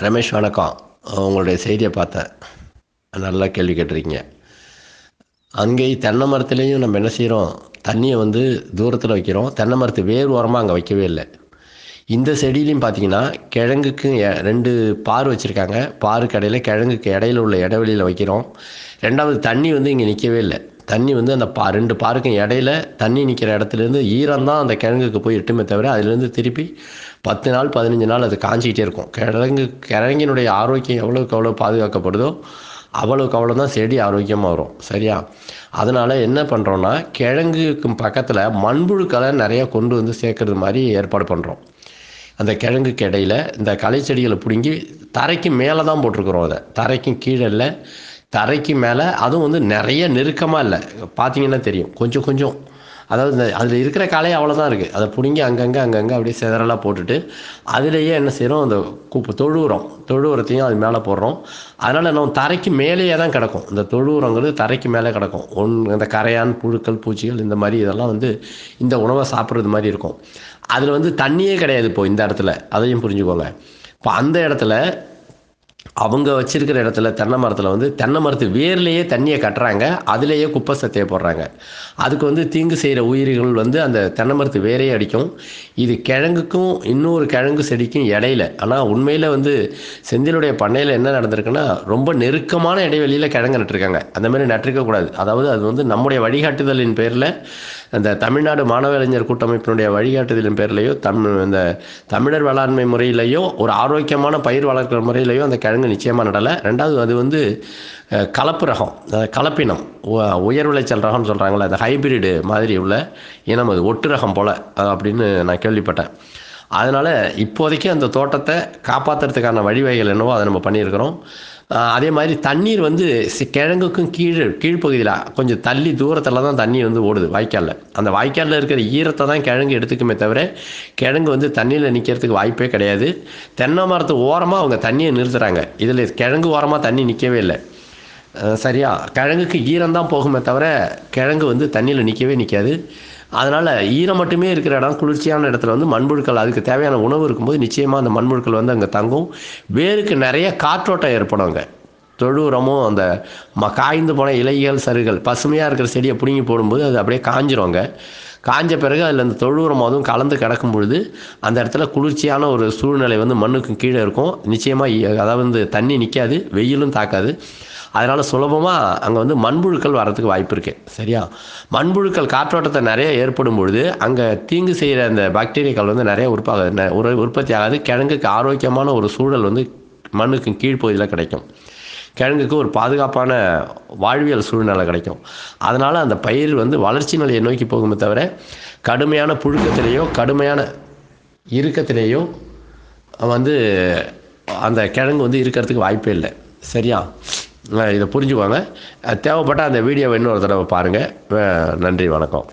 ரமேஷ் வணக்கம் உங்களுடைய செய்தியை பார்த்தேன் நல்லா கேள்வி கேட்டிருக்கீங்க அங்கே தென்னை மரத்துலேயும் நம்ம என்ன செய்கிறோம் தண்ணியை வந்து தூரத்தில் வைக்கிறோம் தென்னை மரத்து வேர் ஓரமாக அங்கே வைக்கவே இல்லை இந்த செடியிலையும் பார்த்தீங்கன்னா கிழங்குக்கு எ- ரெண்டு பார் வச்சுருக்காங்க பாருக்கு இடையில கிழங்குக்கு இடையில உள்ள இடைவெளியில் வைக்கிறோம் ரெண்டாவது தண்ணி வந்து இங்கே நிற்கவே இல்லை தண்ணி வந்து அந்த பா ரெண்டு பாருக்கும் இடையில தண்ணி நிற்கிற இடத்துலேருந்து ஈரம் தான் அந்த கிழங்குக்கு போய் எட்டுமே தவிர அதுலேருந்து திருப்பி பத்து நாள் பதினஞ்சு நாள் அது காஞ்சிக்கிட்டே இருக்கும் கிழங்கு கிழங்கினுடைய ஆரோக்கியம் எவ்வளோக்கு எவ்வளோ பாதுகாக்கப்படுதோ அவ்வளோக்கு அவ்வளோ தான் செடி ஆரோக்கியமாக வரும் சரியா அதனால் என்ன பண்ணுறோன்னா கிழங்குக்கு பக்கத்தில் மண்புழுக்களை நிறையா கொண்டு வந்து சேர்க்கறது மாதிரி ஏற்பாடு பண்ணுறோம் அந்த கிழங்குக்கு இடையில இந்த களை செடிகளை பிடுங்கி தரைக்கு மேலே தான் போட்டிருக்கிறோம் அதை தரைக்கும் கீழே இல்லை தரைக்கு மேலே அதுவும் வந்து நிறைய நெருக்கமாக இல்லை பார்த்தீங்கன்னா தெரியும் கொஞ்சம் கொஞ்சம் அதாவது இந்த அதில் இருக்கிற களை அவ்வளோதான் இருக்குது அதை பிடுங்கி அங்கங்கே அங்கங்கே அப்படியே சிதறலாக போட்டுட்டு அதுலேயே என்ன செய்கிறோம் அந்த குப்பை தொழு உரம் தொழு உரத்தையும் அது மேலே போடுறோம் அதனால் நம்ம தரைக்கு மேலேயே தான் கிடக்கும் இந்த தொழு உரங்கிறது தரைக்கு மேலே கிடக்கும் ஒன் இந்த கரையான் புழுக்கள் பூச்சிகள் இந்த மாதிரி இதெல்லாம் வந்து இந்த உணவை சாப்பிட்றது மாதிரி இருக்கும் அதில் வந்து தண்ணியே கிடையாது இப்போ இந்த இடத்துல அதையும் புரிஞ்சுக்கோங்க இப்போ அந்த இடத்துல அவங்க வச்சிருக்கிற இடத்துல தென்னை மரத்தில் வந்து தென்னை மரத்து வேர்லேயே தண்ணியை கட்டுறாங்க அதுலேயே குப்பை சத்தையை போடுறாங்க அதுக்கு வந்து தீங்கு செய்கிற உயிர்கள் வந்து அந்த தென்னை மரத்து வேரையே அடிக்கும் இது கிழங்குக்கும் இன்னொரு கிழங்கு செடிக்கும் இடையில ஆனால் உண்மையில் வந்து செந்திலுடைய பண்ணையில் என்ன நடந்திருக்குன்னா ரொம்ப நெருக்கமான இடைவெளியில் கிழங்கு நட்டிருக்காங்க அந்த மாதிரி நட்டிருக்கக்கூடாது அதாவது அது வந்து நம்முடைய வழிகாட்டுதலின் பேரில் அந்த தமிழ்நாடு மாணவ இளைஞர் கூட்டமைப்பினுடைய வழிகாட்டுதலின் பேர்லையோ தம் இந்த தமிழர் வேளாண்மை முறையிலையோ ஒரு ஆரோக்கியமான பயிர் வளர்க்குற முறையிலையோ அந்த கிழங்கு நிச்சயமாக நடலை ரெண்டாவது அது வந்து அஹ், கலப்பு ரகம் அஹ், கலப்பினம் உ- உயர் விளைச்சல் ரகம்னு சொல்கிறாங்களே அந்த ஹைபிரிடு மாதிரி உள்ள இனம் அது ஒட்டு ரகம் போல் அப்படின்னு நான் கேள்விப்பட்டேன் அதனால் இப்போதைக்கு அந்த தோட்டத்தை காப்பாற்றுறதுக்கான வழிவகைகள் என்னவோ அதை நம்ம பண்ணியிருக்கிறோம் ஆஹ் அதே மாதிரி தண்ணீர் வந்து சி- கிழங்குக்கும் கீழே கீழ்ப்பகுதியில் கொஞ்சம் தள்ளி தூரத்தில் தான் தண்ணி வந்து ஓடுது வாய்க்காலில் அந்த வாய்க்காலில் இருக்கிற ஈரத்தை தான் கிழங்கு எடுத்துக்குமே தவிர கிழங்கு வந்து தண்ணியில் நிற்கிறதுக்கு வாய்ப்பே கிடையாது தென்னை மரத்து ஓரமாக அவங்க தண்ணியை நிறுத்துறாங்க இதில் கிழங்கு ஓரமாக தண்ணி நிற்கவே இல்லை அஹ் சரியா கிழங்குக்கு ஈரம் தான் போகுமே தவிர கிழங்கு வந்து தண்ணியில் நிற்கவே நிற்காது அதனால் ஈரம் மட்டுமே இருக்கிற இடம் குளிர்ச்சியான இடத்துல வந்து மண்புழுக்கள் அதுக்கு தேவையான உணவு இருக்கும்போது நிச்சயமாக அந்த மண்புழுக்கள் வந்து அங்கே தங்கும் வேருக்கு நிறைய காற்றோட்டம் ஏற்படும் அங்கே தொழு உரமும் அந்த ம காய்ந்து போன இலைகள் சருகள் பசுமையாக இருக்கிற செடியை பிடுங்கி போடும்போது அது அப்படியே காஞ்சிரும் அங்கே காஞ்ச பிறகு அதில் அந்த தொழு உரம் அதுவும் கலந்து கிடக்கும் பொழுது அந்த இடத்துல குளிர்ச்சியான ஒரு சூழ்நிலை வந்து மண்ணுக்கு கீழே இருக்கும் நிச்சயமாக அதாவது வந்து தண்ணி நிற்காது வெயிலும் தாக்காது அதனால் சுலபமாக அங்கே வந்து மண்புழுக்கள் வர்றதுக்கு வாய்ப்பு இருக்குது சரியா மண்புழுக்கள் காற்றோட்டத்தை நிறைய ஏற்படும் பொழுது அங்கே தீங்கு செய்கிற அந்த பாக்டீரியாக்கள் வந்து நிறைய உற்பத்தி ந- உற- உற்பத்தி ஆகாது கிழங்குக்கு ஆரோக்கியமான ஒரு சூழல் வந்து மண்ணுக்கு கீழ்ப்பகுதியில் கிடைக்கும் கிழங்குக்கு ஒரு பாதுகாப்பான வாழ்வியல் சூழ்நிலை கிடைக்கும் அதனால் அந்த பயிர் வந்து வளர்ச்சி நிலையை நோக்கி போகுமே தவிர கடுமையான புழுக்கத்திலேயோ கடுமையான இறுக்கத்திலேயோ வந்து அந்த கிழங்கு வந்து இருக்கிறதுக்கு வாய்ப்பே இல்லை சரியா அஹ் இதை புரிஞ்சுக்கோங்க அஹ் தேவைப்பட்ட அந்த வீடியோவை இன்னொரு தடவை பாருங்கள் நன்றி வணக்கம்